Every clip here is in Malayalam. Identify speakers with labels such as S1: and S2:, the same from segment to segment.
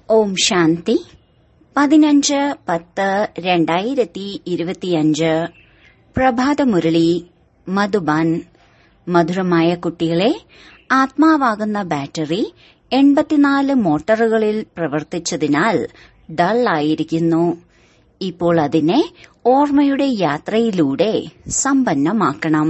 S1: ഓം ശാന്തി പതിനഞ്ച് പത്ത് രണ്ടായിരത്തി ഇരുപത്തിയഞ്ച് പ്രഭാതമുരളി മധുബാൻ മധുരമായ കുട്ടികളെ ആത്മാവാകുന്ന ബാറ്ററി എൺപത്തിനാല് മോട്ടോറുകളിൽ പ്രവർത്തിച്ചതിനാൽ ഡൾ ആയിരിക്കുന്നു ഇപ്പോൾ അതിനെ ഓർമ്മയുടെ യാത്രയിലൂടെ സമ്പന്നമാക്കണം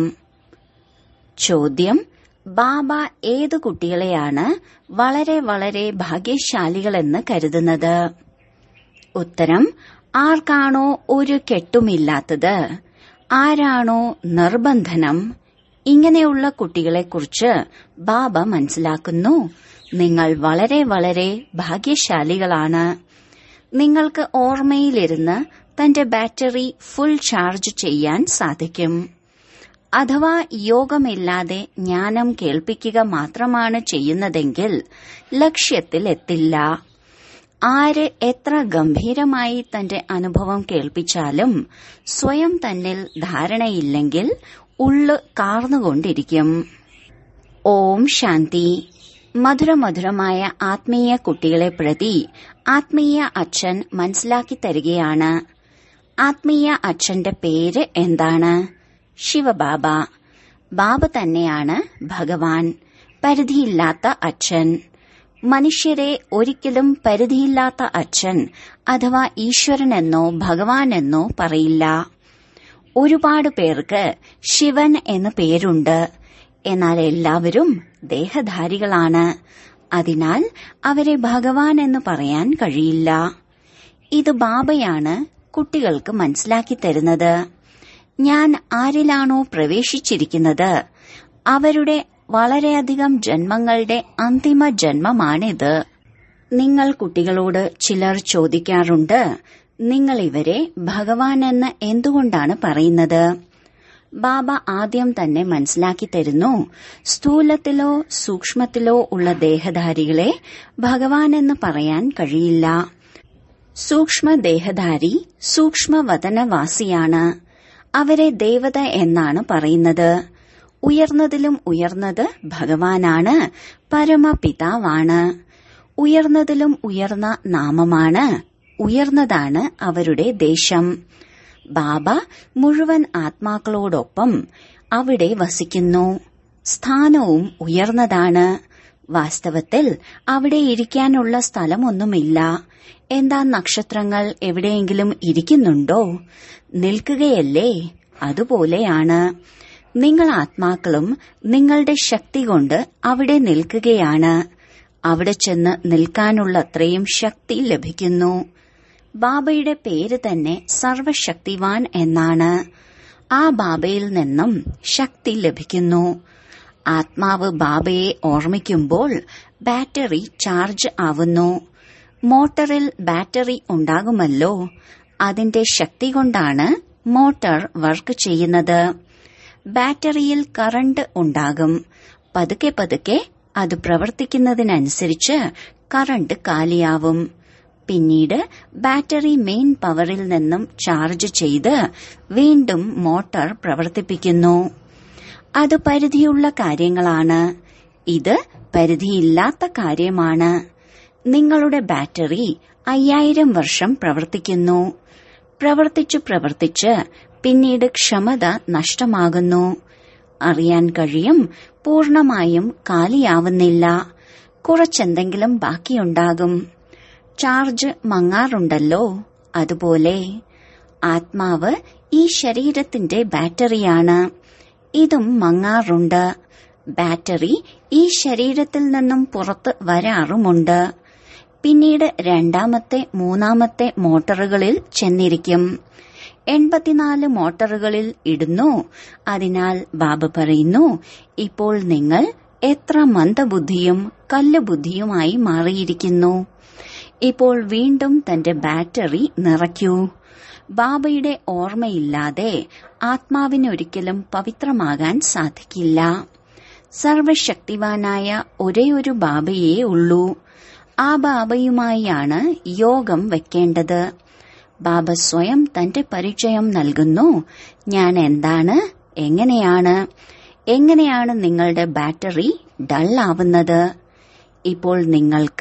S1: ചോദ്യം ബാബ ഏത് കുട്ടികളെയാണ് വളരെ വളരെ ഭാഗ്യശാലികളെന്ന് കരുതുന്നത് ഉത്തരം ആർക്കാണോ ഒരു കെട്ടുമില്ലാത്തത് ആരാണോ നിർബന്ധനം ഇങ്ങനെയുള്ള കുട്ടികളെക്കുറിച്ച് ബാബ മനസ്സിലാക്കുന്നു നിങ്ങൾ വളരെ വളരെ ഭാഗ്യശാലികളാണ് നിങ്ങൾക്ക് ഓർമ്മയിലിരുന്ന് തന്റെ ബാറ്ററി ഫുൾ ചാർജ് ചെയ്യാൻ സാധിക്കും അഥവാ യോഗമില്ലാതെ ജ്ഞാനം കേൾപ്പിക്കുക മാത്രമാണ് ചെയ്യുന്നതെങ്കിൽ ലക്ഷ്യത്തിൽ എത്തില്ല ആര് എത്ര ഗംഭീരമായി തന്റെ അനുഭവം കേൾപ്പിച്ചാലും സ്വയം തന്നിൽ ധാരണയില്ലെങ്കിൽ ഉള്ളു കാർന്നുകൊണ്ടിരിക്കും ഓം ശാന്തി മധുരമധുരമായ ആത്മീയ കുട്ടികളെ പ്രതി ആത്മീയ അച്ഛൻ മനസ്സിലാക്കി തരികയാണ് ആത്മീയ അച്ഛന്റെ പേര് എന്താണ് ശിവബാബ ബാബ തന്നെയാണ് ഭഗവാൻ പരിധിയില്ലാത്ത അച്ഛൻ മനുഷ്യരെ ഒരിക്കലും പരിധിയില്ലാത്ത അച്ഛൻ അഥവാ ഈശ്വരനെന്നോ ഭഗവാനെന്നോ പറയില്ല ഒരുപാട് പേർക്ക് ശിവൻ എന്ന് പേരുണ്ട് എന്നാൽ എല്ലാവരും ദേഹധാരികളാണ് അതിനാൽ അവരെ ഭഗവാൻ എന്ന് പറയാൻ കഴിയില്ല ഇത് ബാബയാണ് കുട്ടികൾക്ക് മനസ്സിലാക്കി തരുന്നത് ഞാൻ ആരിലാണോ പ്രവേശിച്ചിരിക്കുന്നത് അവരുടെ വളരെയധികം ജന്മങ്ങളുടെ അന്തിമ ജന്മമാണിത് നിങ്ങൾ കുട്ടികളോട് ചിലർ ചോദിക്കാറുണ്ട് നിങ്ങൾ ഇവരെ ഭഗവാൻ എന്ന് എന്തുകൊണ്ടാണ് പറയുന്നത് ബാബ ആദ്യം തന്നെ മനസ്സിലാക്കി തരുന്നു സ്ഥൂലത്തിലോ സൂക്ഷ്മത്തിലോ ഉള്ള ദേഹധാരികളെ ഭഗവാൻ എന്ന് പറയാൻ കഴിയില്ല സൂക്ഷ്മ ദേഹധാരി സൂക്ഷ്മവതനവാസിയാണ് അവരെ ദേവത എന്നാണ് പറയുന്നത് ഉയർന്നതിലും ഉയർന്നത് ഭഗവാനാണ് പരമപിതാവാണ് ഉയർന്നതിലും ഉയർന്ന നാമമാണ് ഉയർന്നതാണ് അവരുടെ ദേശം ബാബ മുഴുവൻ ആത്മാക്കളോടൊപ്പം അവിടെ വസിക്കുന്നു സ്ഥാനവും ഉയർന്നതാണ് വാസ്തവത്തിൽ അവിടെ ഇരിക്കാനുള്ള സ്ഥലമൊന്നുമില്ല എന്താ നക്ഷത്രങ്ങൾ എവിടെയെങ്കിലും ഇരിക്കുന്നുണ്ടോ നിൽക്കുകയല്ലേ അതുപോലെയാണ് നിങ്ങൾ ആത്മാക്കളും നിങ്ങളുടെ ശക്തി കൊണ്ട് അവിടെ നിൽക്കുകയാണ് അവിടെ ചെന്ന് നിൽക്കാനുള്ള അത്രയും ശക്തി ലഭിക്കുന്നു ബാബയുടെ പേര് തന്നെ സർവശക്തിവാൻ എന്നാണ് ആ ബാബയിൽ നിന്നും ശക്തി ലഭിക്കുന്നു ആത്മാവ് ബാബയെ ഓർമ്മിക്കുമ്പോൾ ബാറ്ററി ചാർജ് ആവുന്നു മോട്ടറിൽ ബാറ്ററി ഉണ്ടാകുമല്ലോ അതിന്റെ ശക്തി കൊണ്ടാണ് മോട്ടോർ വർക്ക് ചെയ്യുന്നത് ബാറ്ററിയിൽ കറണ്ട് ഉണ്ടാകും പതുക്കെ പതുക്കെ അത് പ്രവർത്തിക്കുന്നതിനനുസരിച്ച് കറണ്ട് കാലിയാവും പിന്നീട് ബാറ്ററി മെയിൻ പവറിൽ നിന്നും ചാർജ് ചെയ്ത് വീണ്ടും മോട്ടോർ പ്രവർത്തിപ്പിക്കുന്നു അത് പരിധിയുള്ള കാര്യങ്ങളാണ് ഇത് പരിധിയില്ലാത്ത കാര്യമാണ് നിങ്ങളുടെ ബാറ്ററി അയ്യായിരം വർഷം പ്രവർത്തിക്കുന്നു പ്രവർത്തിച്ചു പ്രവർത്തിച്ച് പിന്നീട് ക്ഷമത നഷ്ടമാകുന്നു അറിയാൻ കഴിയും പൂർണമായും കാലിയാവുന്നില്ല കുറച്ചെന്തെങ്കിലും ബാക്കിയുണ്ടാകും ചാർജ് മങ്ങാറുണ്ടല്ലോ അതുപോലെ ആത്മാവ് ഈ ശരീരത്തിന്റെ ബാറ്ററിയാണ് ഇതും മങ്ങാറുണ്ട് ബാറ്ററി ഈ ശരീരത്തിൽ നിന്നും പുറത്ത് വരാറുമുണ്ട് പിന്നീട് രണ്ടാമത്തെ മൂന്നാമത്തെ മോട്ടോറുകളിൽ ചെന്നിരിക്കും എൺപത്തിനാല് മോട്ടോറുകളിൽ ഇടുന്നു അതിനാൽ ബാബ പറയുന്നു ഇപ്പോൾ നിങ്ങൾ എത്ര മന്ദബുദ്ധിയും കല്ലുബുദ്ധിയുമായി മാറിയിരിക്കുന്നു ഇപ്പോൾ വീണ്ടും തന്റെ ബാറ്ററി നിറയ്ക്കൂ ബാബയുടെ ഓർമ്മയില്ലാതെ ആത്മാവിനൊരിക്കലും പവിത്രമാകാൻ സാധിക്കില്ല സർവശക്തിവാനായ ഒരേയൊരു ബാബയേ ഉള്ളൂ ആ ബാബയുമായാണ് യോഗം വെക്കേണ്ടത് ബാബ സ്വയം തന്റെ പരിചയം നൽകുന്നു ഞാൻ എന്താണ് എങ്ങനെയാണ് എങ്ങനെയാണ് നിങ്ങളുടെ ബാറ്ററി ഡൾ ആവുന്നത് ഇപ്പോൾ നിങ്ങൾക്ക്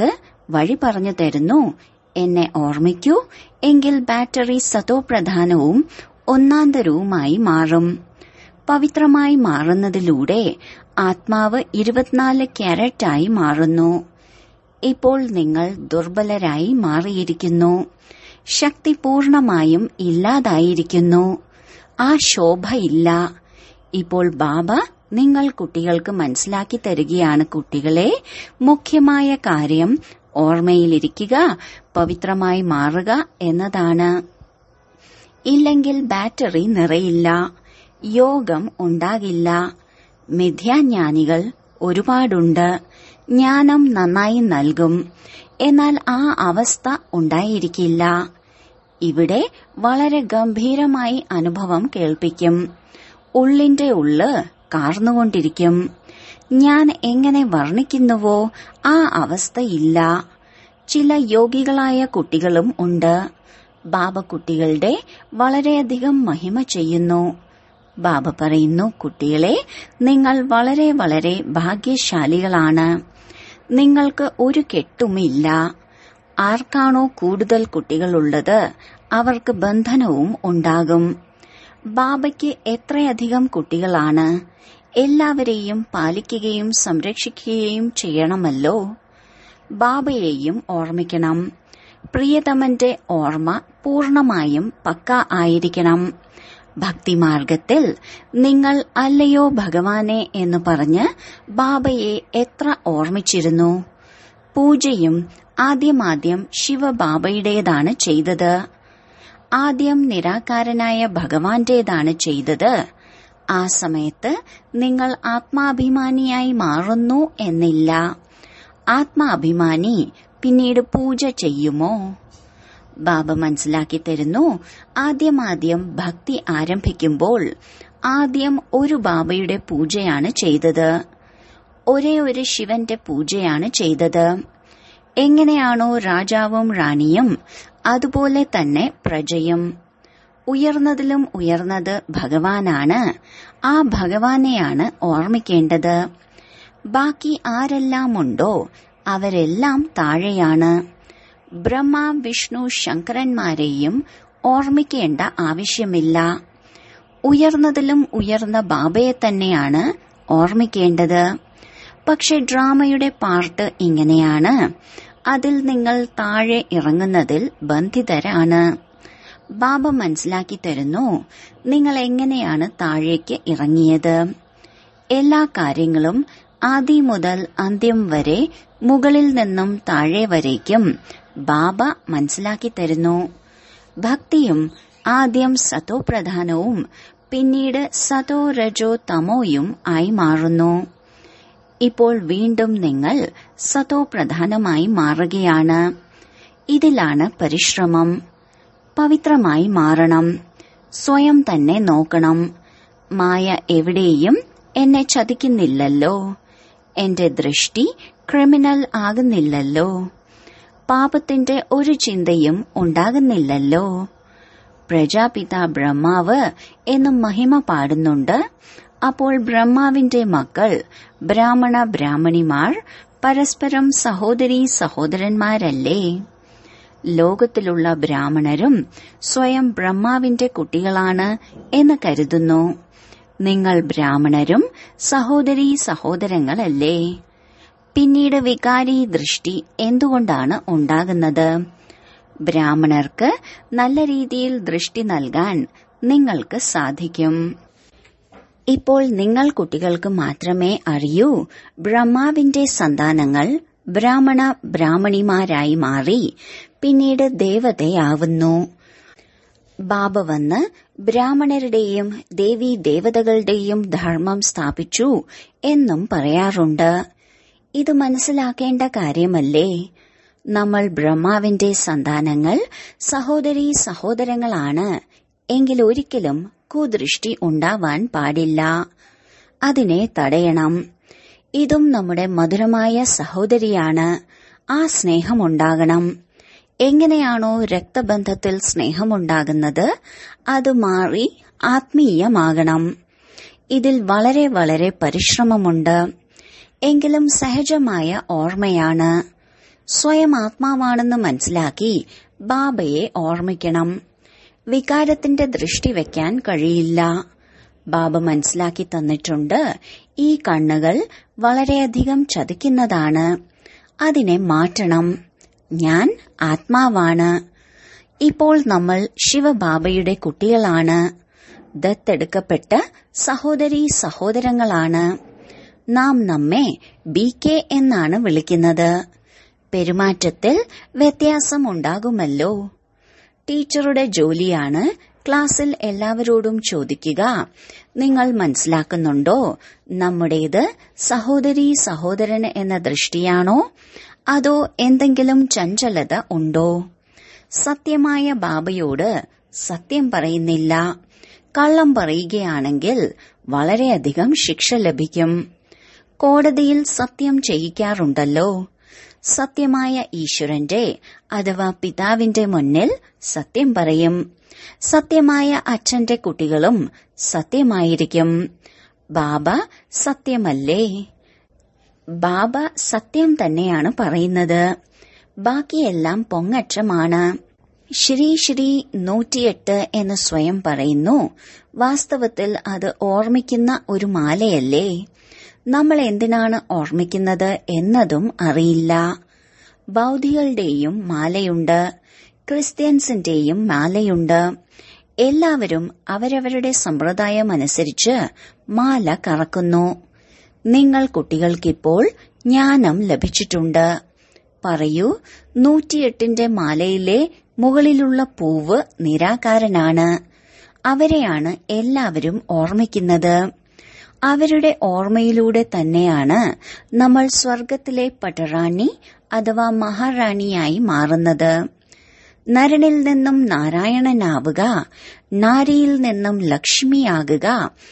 S1: വഴി പറഞ്ഞു തരുന്നു എന്നെ ഓർമ്മിക്കൂ എങ്കിൽ ബാറ്ററി സതോപ്രധാനവും ഒന്നാന്തരവുമായി മാറും പവിത്രമായി മാറുന്നതിലൂടെ ആത്മാവ് ഇരുപത്തിനാല് ക്യാരറ്റായി മാറുന്നു ഇപ്പോൾ നിങ്ങൾ ദുർബലരായി മാറിയിരിക്കുന്നു ശക്തി പൂർണമായും ഇല്ലാതായിരിക്കുന്നു ആ ശോഭയില്ല ഇപ്പോൾ ബാബ നിങ്ങൾ കുട്ടികൾക്ക് മനസ്സിലാക്കി തരികയാണ് കുട്ടികളെ മുഖ്യമായ കാര്യം ഓർമ്മയിലിരിക്കുക പവിത്രമായി മാറുക എന്നതാണ് ഇല്ലെങ്കിൽ ബാറ്ററി നിറയില്ല യോഗം ഉണ്ടാകില്ല മിഥ്യാജ്ഞാനികൾ ഒരുപാടുണ്ട് ജ്ഞാനം നന്നായി നൽകും എന്നാൽ ആ അവസ്ഥ ഉണ്ടായിരിക്കില്ല ഇവിടെ വളരെ ഗംഭീരമായി അനുഭവം കേൾപ്പിക്കും ഉള്ളിന്റെ ഉള്ള് കാർന്നുകൊണ്ടിരിക്കും ഞാൻ എങ്ങനെ വർണ്ണിക്കുന്നുവോ ആ അവസ്ഥയില്ല ചില യോഗികളായ കുട്ടികളും ഉണ്ട് ബാബ കുട്ടികളുടെ വളരെയധികം മഹിമ ചെയ്യുന്നു ബാബ പറയുന്നു കുട്ടികളെ നിങ്ങൾ വളരെ വളരെ ഭാഗ്യശാലികളാണ് നിങ്ങൾക്ക് ഒരു കെട്ടുമില്ല ആർക്കാണോ കൂടുതൽ കുട്ടികളുള്ളത് അവർക്ക് ബന്ധനവും ഉണ്ടാകും ബാബയ്ക്ക് എത്രയധികം കുട്ടികളാണ് എല്ലാവരെയും പാലിക്കുകയും സംരക്ഷിക്കുകയും ചെയ്യണമല്ലോ ബാബയെയും ഓർമ്മിക്കണം പ്രിയതമന്റെ ഓർമ്മ പൂർണമായും പക്ക ആയിരിക്കണം ഭക്തിമാർഗത്തിൽ നിങ്ങൾ അല്ലയോ ഭഗവാനെ എന്ന് പറഞ്ഞ് ബാബയെ എത്ര ഓർമ്മിച്ചിരുന്നു പൂജയും ആദ്യമാദ്യം ശിവബാബയുടേതാണ് ചെയ്തത് ആദ്യം നിരാകാരനായ ഭഗവാന്റേതാണ് ചെയ്തത് ആ സമയത്ത് നിങ്ങൾ ആത്മാഭിമാനിയായി മാറുന്നു എന്നില്ല ആത്മാഭിമാനി പിന്നീട് പൂജ ചെയ്യുമോ ബാബ മനസ്സിലാക്കി തരുന്നു ആദ്യമാദ്യം ഭക്തി ആരംഭിക്കുമ്പോൾ ആദ്യം ഒരു ബാബയുടെ പൂജയാണ് ചെയ്തത് ഒരേ ഒരു ശിവന്റെ പൂജയാണ് ചെയ്തത് എങ്ങനെയാണോ രാജാവും റാണിയും അതുപോലെ തന്നെ പ്രജയും ഉയർന്നതിലും ഉയർന്നത് ഭഗവാനാണ് ആ ഭഗവാനെയാണ് ഓർമ്മിക്കേണ്ടത് ബാക്കി ആരെല്ലാമുണ്ടോ അവരെല്ലാം താഴെയാണ് ബ്രഹ്മ വിഷ്ണു ശങ്കരന്മാരെയും ഓർമ്മിക്കേണ്ട ആവശ്യമില്ല ഉയർന്നതിലും ഉയർന്ന ബാബയെ തന്നെയാണ് ഓർമ്മിക്കേണ്ടത് പക്ഷെ ഡ്രാമയുടെ പാർട്ട് ഇങ്ങനെയാണ് അതിൽ നിങ്ങൾ താഴെ ഇറങ്ങുന്നതിൽ ബന്ധിതരാണ് ബാബ മനസ്സിലാക്കി തരുന്നു നിങ്ങൾ എങ്ങനെയാണ് താഴേക്ക് ഇറങ്ങിയത് എല്ലാ കാര്യങ്ങളും ആദ്യം മുതൽ അന്ത്യം വരെ മുകളിൽ നിന്നും താഴെ വരേക്കും ബാബ മനസ്സിലാക്കി തരുന്നു ഭക്തിയും ആദ്യം സതോ പ്രധാനവും പിന്നീട് സതോ രജോ തമോയും ആയി മാറുന്നു ഇപ്പോൾ വീണ്ടും നിങ്ങൾ സതോ പ്രധാനമായി മാറുകയാണ് ഇതിലാണ് പരിശ്രമം പവിത്രമായി മാറണം സ്വയം തന്നെ നോക്കണം മായ എവിടെയും എന്നെ ചതിക്കുന്നില്ലല്ലോ എന്റെ ദൃഷ്ടി ക്രിമിനൽ ആകുന്നില്ലല്ലോ പാപത്തിന്റെ ഒരു ചിന്തയും ഉണ്ടാകുന്നില്ലല്ലോ പ്രജാപിത ബ്രഹ്മാവ് എന്നും മഹിമ പാടുന്നുണ്ട് അപ്പോൾ ബ്രഹ്മാവിന്റെ മക്കൾ ബ്രാഹ്മണ ബ്രാഹ്മണിമാർ പരസ്പരം സഹോദരീ സഹോദരന്മാരല്ലേ ലോകത്തിലുള്ള ബ്രാഹ്മണരും സ്വയം ബ്രഹ്മാവിന്റെ കുട്ടികളാണ് എന്ന് കരുതുന്നു നിങ്ങൾ ബ്രാഹ്മണരും സഹോദരീ സഹോദരങ്ങളല്ലേ പിന്നീട് വികാരി ദൃഷ്ടി എന്തുകൊണ്ടാണ് ഉണ്ടാകുന്നത് ബ്രാഹ്മണർക്ക് നല്ല രീതിയിൽ ദൃഷ്ടി നൽകാൻ നിങ്ങൾക്ക് സാധിക്കും ഇപ്പോൾ നിങ്ങൾ കുട്ടികൾക്ക് മാത്രമേ അറിയൂ ബ്രഹ്മാവിന്റെ സന്താനങ്ങൾ ബ്രാഹ്മണ ബ്രാഹ്മണിമാരായി മാറി പിന്നീട് ദേവതയാവുന്നു ബാബ വന്ന് ബ്രാഹ്മണരുടെയും ദേവീ ദേവതകളുടെയും ധർമ്മം സ്ഥാപിച്ചു എന്നും പറയാറുണ്ട് ഇത് മനസ്സിലാക്കേണ്ട കാര്യമല്ലേ നമ്മൾ ബ്രഹ്മാവിന്റെ സന്താനങ്ങൾ സഹോദരീ സഹോദരങ്ങളാണ് എങ്കിൽ ഒരിക്കലും കുദൃഷ്ടി ഉണ്ടാവാൻ പാടില്ല അതിനെ തടയണം ഇതും നമ്മുടെ മധുരമായ സഹോദരിയാണ് ആ സ്നേഹമുണ്ടാകണം എങ്ങനെയാണോ രക്തബന്ധത്തിൽ സ്നേഹമുണ്ടാകുന്നത് അത് മാറി ആത്മീയമാകണം ഇതിൽ വളരെ വളരെ പരിശ്രമമുണ്ട് എങ്കിലും സഹജമായ ഓർമ്മയാണ് സ്വയം ആത്മാവാണെന്ന് മനസ്സിലാക്കി ബാബയെ ഓർമ്മിക്കണം വികാരത്തിന്റെ ദൃഷ്ടി വെക്കാൻ കഴിയില്ല ബാബ മനസ്സിലാക്കി തന്നിട്ടുണ്ട് ഈ കണ്ണുകൾ വളരെയധികം ചതിക്കുന്നതാണ് അതിനെ മാറ്റണം ഞാൻ ആത്മാവാണ് ഇപ്പോൾ നമ്മൾ ശിവബാബയുടെ കുട്ടികളാണ് ദത്തെടുക്കപ്പെട്ട സഹോദരി സഹോദരങ്ങളാണ് നാം നമ്മെ ബി കെ എന്നാണ് വിളിക്കുന്നത് പെരുമാറ്റത്തിൽ വ്യത്യാസമുണ്ടാകുമല്ലോ ടീച്ചറുടെ ജോലിയാണ് ക്ലാസ്സിൽ എല്ലാവരോടും ചോദിക്കുക നിങ്ങൾ മനസ്സിലാക്കുന്നുണ്ടോ നമ്മുടേത് സഹോദരി സഹോദരൻ എന്ന ദൃഷ്ടിയാണോ അതോ എന്തെങ്കിലും ചഞ്ചലത ഉണ്ടോ സത്യമായ ബാബയോട് സത്യം പറയുന്നില്ല കള്ളം പറയുകയാണെങ്കിൽ വളരെയധികം ശിക്ഷ ലഭിക്കും കോടതിയിൽ സത്യം ചെയ്യിക്കാറുണ്ടല്ലോ സത്യമായ ഈശ്വരന്റെ അഥവാ പിതാവിന്റെ മുന്നിൽ സത്യം പറയും സത്യമായ അച്ഛന്റെ കുട്ടികളും സത്യമായിരിക്കും ബാബ സത്യമല്ലേ ബാബ സത്യം തന്നെയാണ് പറയുന്നത് ബാക്കിയെല്ലാം പൊങ്ങച്ചമാണ് ശ്രീ ശ്രീ നൂറ്റിയെട്ട് എന്ന് സ്വയം പറയുന്നു വാസ്തവത്തിൽ അത് ഓർമ്മിക്കുന്ന ഒരു മാലയല്ലേ നമ്മൾ എന്തിനാണ് ഓർമ്മിക്കുന്നത് എന്നതും അറിയില്ല ബൌദ്ധികളുടെയും മാലയുണ്ട് ക്രിസ്ത്യൻസിന്റെയും മാലയുണ്ട് എല്ലാവരും അവരവരുടെ സമ്പ്രദായം അനുസരിച്ച് മാല കറക്കുന്നു നിങ്ങൾ കുട്ടികൾക്കിപ്പോൾ ജ്ഞാനം ലഭിച്ചിട്ടുണ്ട് പറയൂ നൂറ്റിയെട്ടിന്റെ മാലയിലെ മുകളിലുള്ള പൂവ് നിരാകാരനാണ് അവരെയാണ് എല്ലാവരും ഓർമ്മിക്കുന്നത് അവരുടെ ഓർമ്മയിലൂടെ തന്നെയാണ് നമ്മൾ സ്വർഗത്തിലെ പട്ടറാണി അഥവാ മഹാറാണിയായി മാറുന്നത് നരനിൽ നിന്നും നാരായണനാവുക നാരിയിൽ നിന്നും ലക്ഷ്മിയാകുക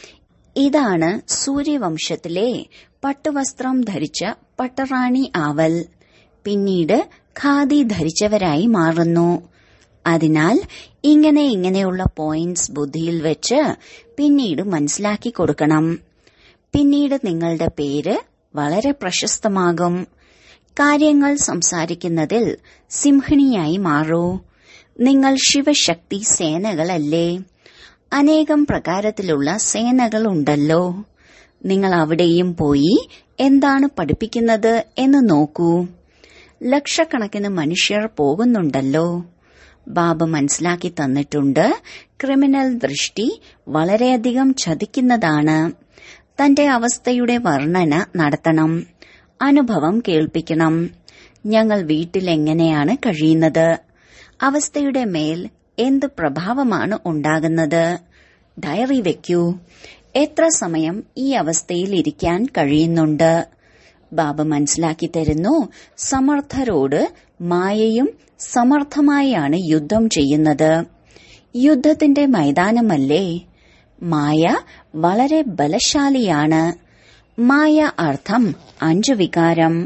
S1: ഇതാണ് സൂര്യവംശത്തിലെ പട്ടുവസ്ത്രം ധരിച്ച പട്ടറാണി ആവൽ പിന്നീട് ഖാദി ധരിച്ചവരായി മാറുന്നു അതിനാൽ ഇങ്ങനെ ഇങ്ങനെയുള്ള പോയിന്റ്സ് ബുദ്ധിയിൽ വെച്ച് പിന്നീട് മനസ്സിലാക്കി കൊടുക്കണം പിന്നീട് നിങ്ങളുടെ പേര് വളരെ പ്രശസ്തമാകും കാര്യങ്ങൾ സംസാരിക്കുന്നതിൽ സിംഹിണിയായി മാറൂ നിങ്ങൾ ശിവശക്തി സേനകളല്ലേ അനേകം പ്രകാരത്തിലുള്ള സേനകൾ ഉണ്ടല്ലോ നിങ്ങൾ അവിടെയും പോയി എന്താണ് പഠിപ്പിക്കുന്നത് എന്ന് നോക്കൂ ലക്ഷക്കണക്കിന് മനുഷ്യർ പോകുന്നുണ്ടല്ലോ ബാബ മനസ്സിലാക്കി തന്നിട്ടുണ്ട് ക്രിമിനൽ ദൃഷ്ടി വളരെയധികം ചതിക്കുന്നതാണ് തന്റെ അവസ്ഥയുടെ വർണ്ണന നടത്തണം അനുഭവം കേൾപ്പിക്കണം ഞങ്ങൾ വീട്ടിൽ എങ്ങനെയാണ് കഴിയുന്നത് അവസ്ഥയുടെ മേൽ എന്ത് പ്രഭാവമാണ് ഉണ്ടാകുന്നത് ഡയറി വെക്കൂ എത്ര സമയം ഈ അവസ്ഥയിൽ ഇരിക്കാൻ കഴിയുന്നുണ്ട് ബാബ മനസ്സിലാക്കി തരുന്നു സമർത്ഥരോട് മായയും സമർത്ഥമായാണ് യുദ്ധം ചെയ്യുന്നത് യുദ്ധത്തിന്റെ മൈതാനമല്ലേ മായ വളരെ ബലശാലിയാണ് മായ അർത്ഥം അഞ്ചു വികാരം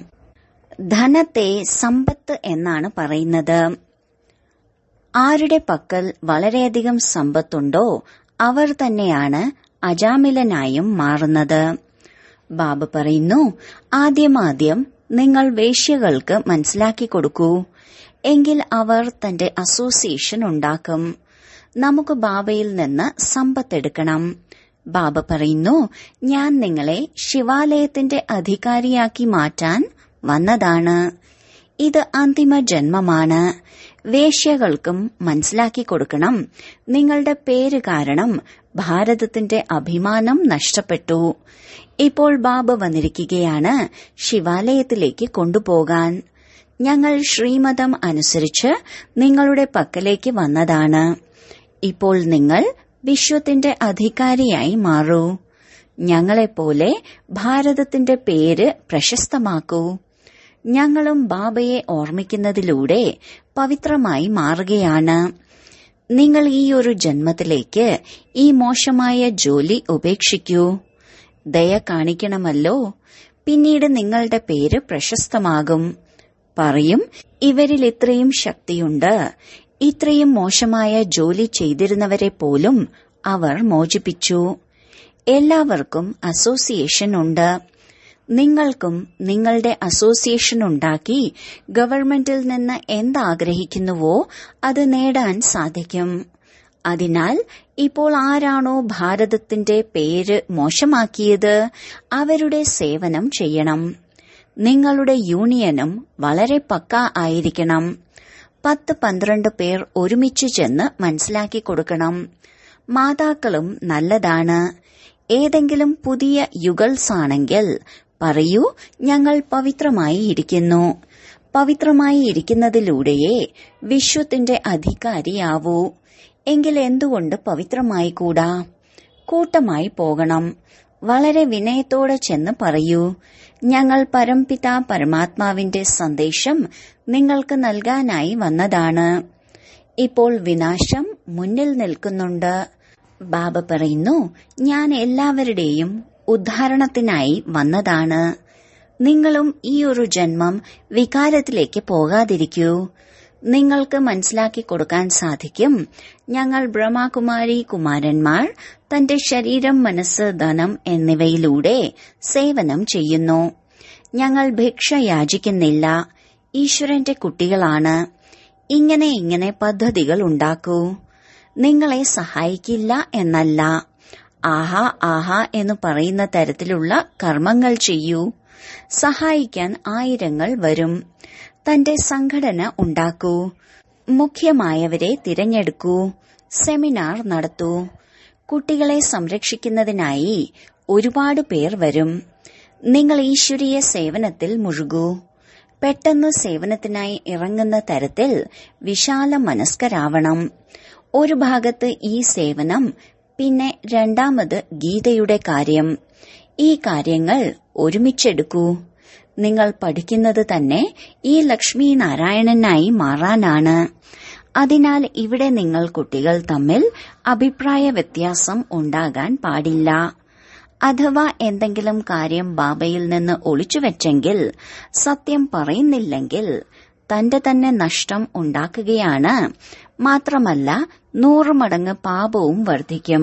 S1: ധനത്തെ സമ്പത്ത് എന്നാണ് പറയുന്നത് ആരുടെ പക്കൽ വളരെയധികം സമ്പത്തുണ്ടോ അവർ തന്നെയാണ് അജാമിലനായും മാറുന്നത് ബാബ പറയുന്നു ആദ്യമാദ്യം നിങ്ങൾ വേശ്യകൾക്ക് മനസ്സിലാക്കി കൊടുക്കൂ എങ്കിൽ അവർ തന്റെ അസോസിയേഷൻ ഉണ്ടാക്കും നമുക്ക് ബാബയിൽ നിന്ന് സമ്പത്തെടുക്കണം ബാബ പറയുന്നു ഞാൻ നിങ്ങളെ ശിവാലയത്തിന്റെ അധികാരിയാക്കി മാറ്റാൻ വന്നതാണ് ഇത് അന്തിമ ജന്മമാണ് വേശ്യകൾക്കും മനസ്സിലാക്കി കൊടുക്കണം നിങ്ങളുടെ പേര് കാരണം ഭാരതത്തിന്റെ അഭിമാനം നഷ്ടപ്പെട്ടു ഇപ്പോൾ ബാബ വന്നിരിക്കുകയാണ് ശിവാലയത്തിലേക്ക് കൊണ്ടുപോകാൻ ഞങ്ങൾ ശ്രീമതം അനുസരിച്ച് നിങ്ങളുടെ പക്കലേക്ക് വന്നതാണ് ഇപ്പോൾ നിങ്ങൾ വിശ്വത്തിന്റെ അധികാരിയായി മാറൂ ഞങ്ങളെപ്പോലെ ഭാരതത്തിന്റെ പേര് പ്രശസ്തമാക്കൂ ഞങ്ങളും ബാബയെ ഓർമ്മിക്കുന്നതിലൂടെ പവിത്രമായി മാറുകയാണ് നിങ്ങൾ ഈ ഒരു ജന്മത്തിലേക്ക് ഈ മോശമായ ജോലി ഉപേക്ഷിക്കൂ ദയ കാണിക്കണമല്ലോ പിന്നീട് നിങ്ങളുടെ പേര് പ്രശസ്തമാകും പറയും ഇവരിൽ ഇത്രയും ശക്തിയുണ്ട് ഇത്രയും മോശമായ ജോലി ചെയ്തിരുന്നവരെ പോലും അവർ മോചിപ്പിച്ചു എല്ലാവർക്കും അസോസിയേഷൻ ഉണ്ട് നിങ്ങൾക്കും നിങ്ങളുടെ അസോസിയേഷൻ ഉണ്ടാക്കി ഗവൺമെന്റിൽ നിന്ന് എന്താഗ്രഹിക്കുന്നുവോ അത് നേടാൻ സാധിക്കും അതിനാൽ ഇപ്പോൾ ആരാണോ ഭാരതത്തിന്റെ പേര് മോശമാക്കിയത് അവരുടെ സേവനം ചെയ്യണം നിങ്ങളുടെ യൂണിയനും വളരെ പക്ക ആയിരിക്കണം പത്ത് പന്ത്രണ്ട് പേർ ഒരുമിച്ച് ചെന്ന് മനസ്സിലാക്കി കൊടുക്കണം മാതാക്കളും നല്ലതാണ് ഏതെങ്കിലും പുതിയ യുഗൾസ് ആണെങ്കിൽ പറയൂ ഞങ്ങൾ പവിത്രമായി ഇരിക്കുന്നു പവിത്രമായി ഇരിക്കുന്നതിലൂടെയേ വിശ്വത്തിന്റെ അധികാരിയാവൂ എങ്കിൽ എന്തുകൊണ്ട് പവിത്രമായി കൂടാ കൂട്ടമായി പോകണം വളരെ വിനയത്തോടെ ചെന്ന് പറയൂ ഞങ്ങൾ പരംപിത പരമാത്മാവിന്റെ സന്ദേശം നിങ്ങൾക്ക് നൽകാനായി വന്നതാണ് ഇപ്പോൾ വിനാശം മുന്നിൽ നിൽക്കുന്നുണ്ട് ബാബ പറയുന്നു ഞാൻ എല്ലാവരുടെയും ഉദ്ധാരണത്തിനായി വന്നതാണ് നിങ്ങളും ഈ ഒരു ജന്മം വികാരത്തിലേക്ക് പോകാതിരിക്കൂ നിങ്ങൾക്ക് മനസ്സിലാക്കി കൊടുക്കാൻ സാധിക്കും ഞങ്ങൾ ബ്രഹ്മകുമാരി കുമാരന്മാർ തന്റെ ശരീരം മനസ്സ് ധനം എന്നിവയിലൂടെ സേവനം ചെയ്യുന്നു ഞങ്ങൾ ഭിക്ഷ യാചിക്കുന്നില്ല ഈശ്വരന്റെ കുട്ടികളാണ് ഇങ്ങനെ ഇങ്ങനെ പദ്ധതികൾ ഉണ്ടാക്കൂ നിങ്ങളെ സഹായിക്കില്ല എന്നല്ല ആഹാ ആഹാ എന്ന് പറയുന്ന തരത്തിലുള്ള കർമ്മങ്ങൾ ചെയ്യൂ സഹായിക്കാൻ ആയിരങ്ങൾ വരും തന്റെ സംഘടന ഉണ്ടാക്കൂ മുഖ്യമായവരെ തിരഞ്ഞെടുക്കൂ സെമിനാർ നടത്തൂ കുട്ടികളെ സംരക്ഷിക്കുന്നതിനായി ഒരുപാട് പേർ വരും നിങ്ങൾ ഈശ്വരീയ സേവനത്തിൽ മുഴുകൂ പെട്ടെന്ന് സേവനത്തിനായി ഇറങ്ങുന്ന തരത്തിൽ വിശാല മനസ്കരാവണം ഒരു ഭാഗത്ത് ഈ സേവനം പിന്നെ രണ്ടാമത് ഗീതയുടെ കാര്യം ഈ കാര്യങ്ങൾ ഒരുമിച്ചെടുക്കൂ നിങ്ങൾ പഠിക്കുന്നത് തന്നെ ഈ ലക്ഷ്മി നാരായണനായി മാറാനാണ് അതിനാൽ ഇവിടെ നിങ്ങൾ കുട്ടികൾ തമ്മിൽ അഭിപ്രായ വ്യത്യാസം ഉണ്ടാകാൻ പാടില്ല അഥവാ എന്തെങ്കിലും കാര്യം ബാബയിൽ നിന്ന് ഒളിച്ചുവെച്ചെങ്കിൽ സത്യം പറയുന്നില്ലെങ്കിൽ തന്റെ തന്നെ നഷ്ടം ഉണ്ടാക്കുകയാണ് മാത്രമല്ല നൂറ് മടങ്ങ് പാപവും വർദ്ധിക്കും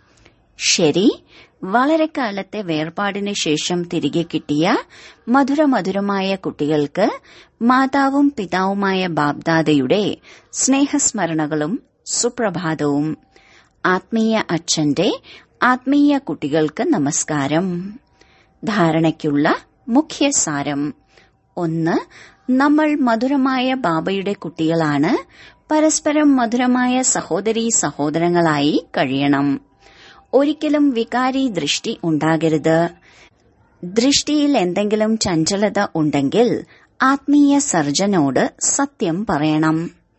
S1: ശരി വളരെ കാലത്തെ വേർപാടിന് ശേഷം തിരികെ കിട്ടിയ മധുരമധുരമായ കുട്ടികൾക്ക് മാതാവും പിതാവുമായ ബാബ്ദാദയുടെ സ്നേഹസ്മരണകളും സുപ്രഭാതവും ആത്മീയ അച്ഛന്റെ ആത്മീയ കുട്ടികൾക്ക് നമസ്കാരം ധാരണയ്ക്കുള്ള മുഖ്യസാരം ഒന്ന് നമ്മൾ മധുരമായ ബാബയുടെ കുട്ടികളാണ് പരസ്പരം മധുരമായ സഹോദരീ സഹോദരങ്ങളായി കഴിയണം ഒരിക്കലും വികാരി ദൃഷ്ടി ഉണ്ടാകരുത് ദൃഷ്ടിയിൽ എന്തെങ്കിലും ചഞ്ചലത ഉണ്ടെങ്കിൽ ആത്മീയ സർജനോട് സത്യം പറയണം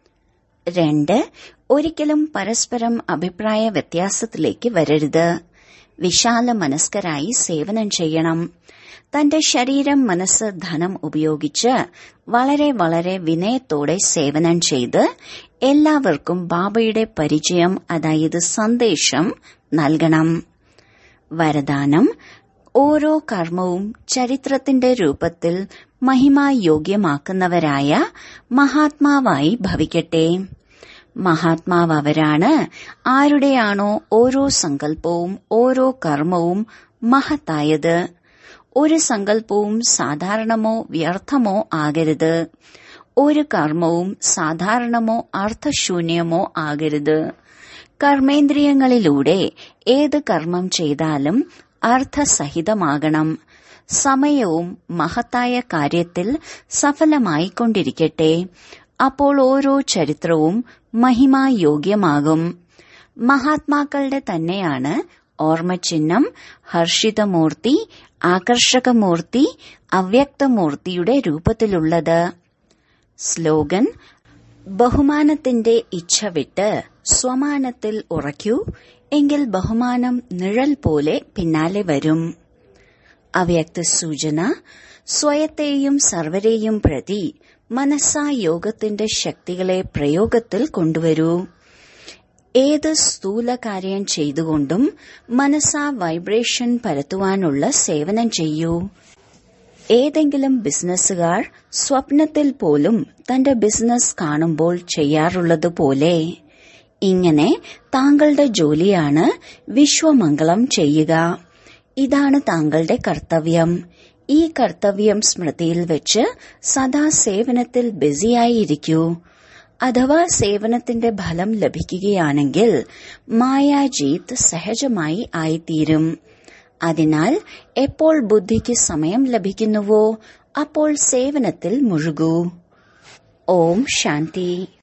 S1: രണ്ട് ഒരിക്കലും പരസ്പരം അഭിപ്രായ വ്യത്യാസത്തിലേക്ക് വരരുത് വിശാല മനസ്കരായി സേവനം ചെയ്യണം തന്റെ ശരീരം മനസ്സ് ധനം ഉപയോഗിച്ച് വളരെ വളരെ വിനയത്തോടെ സേവനം ചെയ്ത് എല്ലാവർക്കും ബാബയുടെ പരിചയം അതായത് സന്ദേശം നൽകണം വരദാനം ഓരോ കർമ്മവും ചരിത്രത്തിന്റെ രൂപത്തിൽ മഹിമായോഗ്യമാക്കുന്നവരായ മഹാത്മാവായി ഭവിക്കട്ടെ മഹാത്മാവ് അവരാണ് ആരുടെയാണോ ഓരോ സങ്കല്പവും ഓരോ കർമ്മവും മഹത്തായത് ഒരു സങ്കല്പവും സാധാരണമോ വ്യർത്ഥമോ ആകരുത് ഒരു കർമ്മവും സാധാരണമോ അർത്ഥശൂന്യമോ ആകരുത് കർമ്മേന്ദ്രിയങ്ങളിലൂടെ ഏത് കർമ്മം ചെയ്താലും അർത്ഥസഹിതമാകണം സമയവും മഹത്തായ കാര്യത്തിൽ സഫലമായിക്കൊണ്ടിരിക്കട്ടെ അപ്പോൾ ഓരോ ചരിത്രവും മഹിമായോഗ്യമാകും മഹാത്മാക്കളുടെ തന്നെയാണ് ഓർമ്മചിഹ്നം ഹർഷിതമൂർത്തി ആകർഷകമൂർത്തി അവ്യക്തമൂർത്തിയുടെ രൂപത്തിലുള്ളത് സ്ലോഗൻ ബഹുമാനത്തിന്റെ ഇച്ഛ വിട്ട് സ്വമാനത്തിൽ ഉറയ്ക്കൂ എങ്കിൽ ബഹുമാനം നിഴൽ പോലെ പിന്നാലെ വരും അവ്യക്ത സൂചന സ്വയത്തെയും സർവരെയും പ്രതി മനസ്സാ യോഗത്തിന്റെ ശക്തികളെ പ്രയോഗത്തിൽ കൊണ്ടുവരൂ ഏത് സ്ഥൂല കാര്യം ചെയ്തുകൊണ്ടും മനസ്സാ വൈബ്രേഷൻ പരത്തുവാനുള്ള സേവനം ചെയ്യൂ ഏതെങ്കിലും ബിസിനസ്സുകാർ സ്വപ്നത്തിൽ പോലും തന്റെ ബിസിനസ് കാണുമ്പോൾ ചെയ്യാറുള്ളതുപോലെ ഇങ്ങനെ താങ്കളുടെ ജോലിയാണ് വിശ്വമംഗളം ചെയ്യുക ഇതാണ് താങ്കളുടെ കർത്തവ്യം ഈ കർത്തവ്യം സ്മൃതിയിൽ വെച്ച് സദാ സേവനത്തിൽ ബിസിയായിരിക്കൂ അഥവാ സേവനത്തിന്റെ ഫലം ലഭിക്കുകയാണെങ്കിൽ മായാജീത്ത് സഹജമായി ആയിത്തീരും അതിനാൽ എപ്പോൾ ബുദ്ധിക്ക് സമയം ലഭിക്കുന്നുവോ അപ്പോൾ സേവനത്തിൽ മുഴുകൂ ഓം ശാന്തി